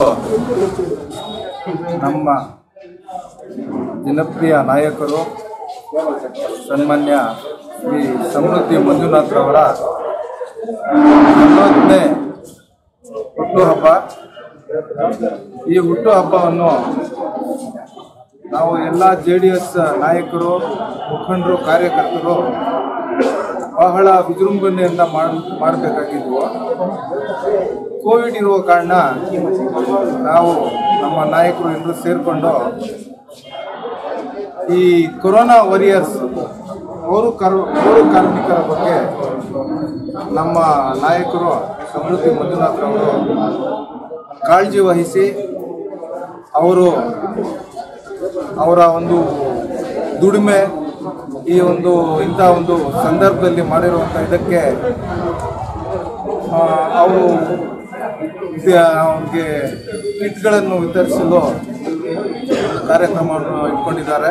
ನಮ್ಮ ಜನಪ್ರಿಯ ನಾಯಕರು ಸನ್ಮಾನ್ಯ ಶ್ರೀ ಸಮೃದ್ಧಿ ಮಂಜುನಾಥ್ರವರ ನಲವತ್ತನೇ ಹುಟ್ಟುಹಬ್ಬ ಈ ಹುಟ್ಟುಹಬ್ಬವನ್ನು ನಾವು ಎಲ್ಲ ಜೆ ಡಿ ಎಸ್ ನಾಯಕರು ಮುಖಂಡರು ಕಾರ್ಯಕರ್ತರು ಬಹಳ ವಿಜೃಂಭಣೆಯಿಂದ ಮಾಡ್ ಮಾಡಬೇಕಾಗಿದ್ವು ಕೋವಿಡ್ ಇರುವ ಕಾರಣ ನಾವು ನಮ್ಮ ನಾಯಕರು ಎಲ್ಲರೂ ಸೇರಿಕೊಂಡು ಈ ಕೊರೋನಾ ವಾರಿಯರ್ಸ್ ಅವರು ಕರ್ ಪೌರ ಕಾರ್ಮಿಕರ ಬಗ್ಗೆ ನಮ್ಮ ನಾಯಕರು ಸಮೃದ್ಧಿ ಮಂಜುನಾಥ್ರವರು ಕಾಳಜಿ ವಹಿಸಿ ಅವರು ಅವರ ಒಂದು ದುಡಿಮೆ ಈ ಒಂದು ಇಂಥ ಒಂದು ಸಂದರ್ಭದಲ್ಲಿ ಮಾಡಿರುವಂಥ ಇದಕ್ಕೆ ಆ, ಅವರು ಇದು ಅವ್ರಿಗೆ ಕಿಟ್ಗಳನ್ನು ವಿತರಿಸಲು ಕಾರ್ಯಕ್ರಮವನ್ನು ಇಟ್ಕೊಂಡಿದ್ದಾರೆ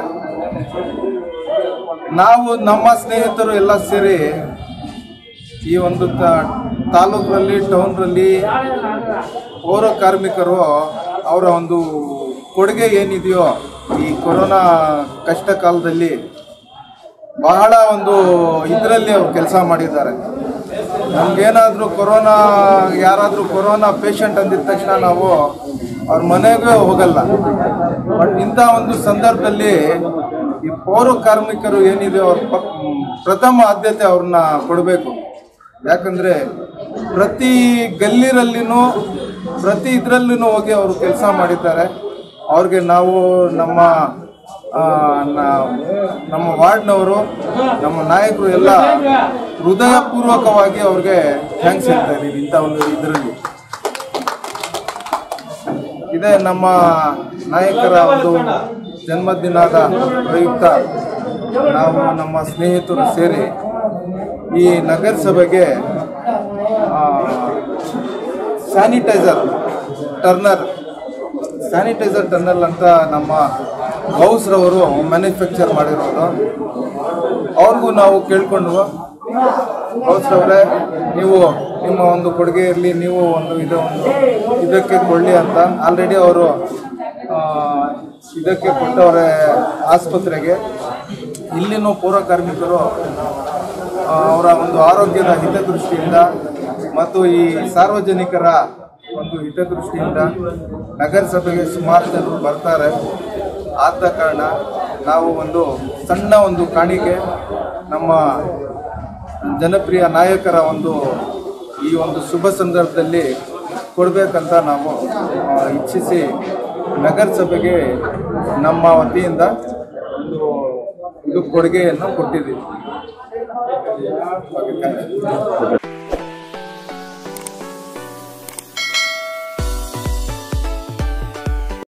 ನಾವು ನಮ್ಮ ಸ್ನೇಹಿತರು ಎಲ್ಲ ಸೇರಿ ಈ ಒಂದು ತ- ತಾಲೂಕಲ್ಲಿ ಟೌನ್ರಲ್ಲಿ ಪೌರ ಕಾರ್ಮಿಕರು ಅವರ ಒಂದು ಕೊಡುಗೆ ಏನಿದೆಯೋ ಈ ಕೊರೋನಾ ಕಷ್ಟ ಕಾಲದಲ್ಲಿ ಬಹಳ ಒಂದು ಇದರಲ್ಲಿ ಅವ್ರು ಕೆಲಸ ಮಾಡಿದ್ದಾರೆ ನಮಗೇನಾದರೂ ಕೊರೋನಾ ಯಾರಾದರೂ ಕೊರೋನಾ ಪೇಷಂಟ್ ಅಂದಿದ ತಕ್ಷಣ ನಾವು ಅವ್ರ ಮನೆಗೆ ಹೋಗಲ್ಲ ಬಟ್ ಇಂಥ ಒಂದು ಸಂದರ್ಭದಲ್ಲಿ ಈ ಪೌರ ಕಾರ್ಮಿಕರು ಏನಿದೆ ಅವ್ರ ಪ- ಪ್ರಥಮ ಆದ್ಯತೆ ಅವ್ರನ್ನ ಕೊಡಬೇಕು ಯಾಕಂದರೆ ಪ್ರತಿ ಗಲ್ಲಿರಲ್ಲಿನೂ ಪ್ರತಿ ಇದರಲ್ಲೂ ಹೋಗಿ ಅವರು ಕೆಲಸ ಮಾಡಿದ್ದಾರೆ ಅವ್ರಿಗೆ ನಾವು ನಮ್ಮ ಆ, ನ- ನಮ್ಮ ವಾರ್ಡ್ನವರು ನಮ್ಮ ನಾಯಕರು ಎಲ್ಲ ಹೃದಯಪೂರ್ವಕವಾಗಿ ಅವ್ರಿಗೆ ಥ್ಯಾಂಕ್ಸ್ ಹೇಳ್ತಾ ಇದ್ದೀವಿ ಇಂಥ ಒಂದು ಇದರಲ್ಲಿ ಇದೇ ನಮ್ಮ ನಾಯಕರ ಒಂದು ಜನ್ಮದಿನದ ಪ್ರಯುಕ್ತ ನಾವು ನಮ್ಮ ಸ್ನೇಹಿತರು ಸೇರಿ ಈ ನಗರಸಭೆಗೆ ಸ್ಯಾನಿಟೈಸರ್ ಟರ್ನರ್ ಸ್ಯಾನಿಟೈಸರ್ ಟರ್ನಲ್ ಅಂತ ನಮ್ಮ ಗೌಸ್ರವರು ಮ್ಯಾನುಫ್ಯಾಕ್ಚರ್ ಮಾಡಿರೋದು ಅವ್ರಿಗೂ ನಾವು ಕೇಳ್ಕೊಂಡು ಗೌಸ್ರವರೇ ನೀವು ನಿಮ್ಮ ಒಂದು ಕೊಡುಗೆ ಇರಲಿ ನೀವು ಒಂದು ಇದು ಒಂದು ಇದಕ್ಕೆ ಕೊಳ್ಳಿ ಅಂತ ಆಲ್ರೆಡಿ ಅವರು ಇದಕ್ಕೆ ಕೊಟ್ಟವ್ರೆ ಆಸ್ಪತ್ರೆಗೆ ಇಲ್ಲಿನೂ ಪೌರ ಕಾರ್ಮಿಕರು ಆ, ಅವರ ಒಂದು ಆರೋಗ್ಯದ ಹಿತದೃಷ್ಟಿಯಿಂದ ಮತ್ತು ಈ ಸಾರ್ವಜನಿಕರ ಒಂದು ಹಿತದೃಷ್ಟಿಯಿಂದ ನಗರಸಭೆಗೆ ಸುಮಾರು ಜನರು ಬರ್ತಾರೆ ಆದ ಕಾರಣ ನಾವು ಒಂದು ಸಣ್ಣ ಒಂದು ಕಾಣಿಕೆ ನಮ್ಮ ಜನಪ್ರಿಯ ನಾಯಕರ ಒಂದು ಈ ಒಂದು ಶುಭ ಸಂದರ್ಭದಲ್ಲಿ ಕೊಡಬೇಕಂತ ನಾವು ಆ, ಇಚ್ಛಿಸಿ ನಗರಸಭೆಗೆ ನಮ್ಮ ವತಿಯಿಂದ ಒಂದು ಇದು ಕೊಡುಗೆಯನ್ನು ಕೊಟ್ಟಿದ್ದೀವಿ ಓಕೆ, ಥ್ಯಾಂಕ್ ಯು.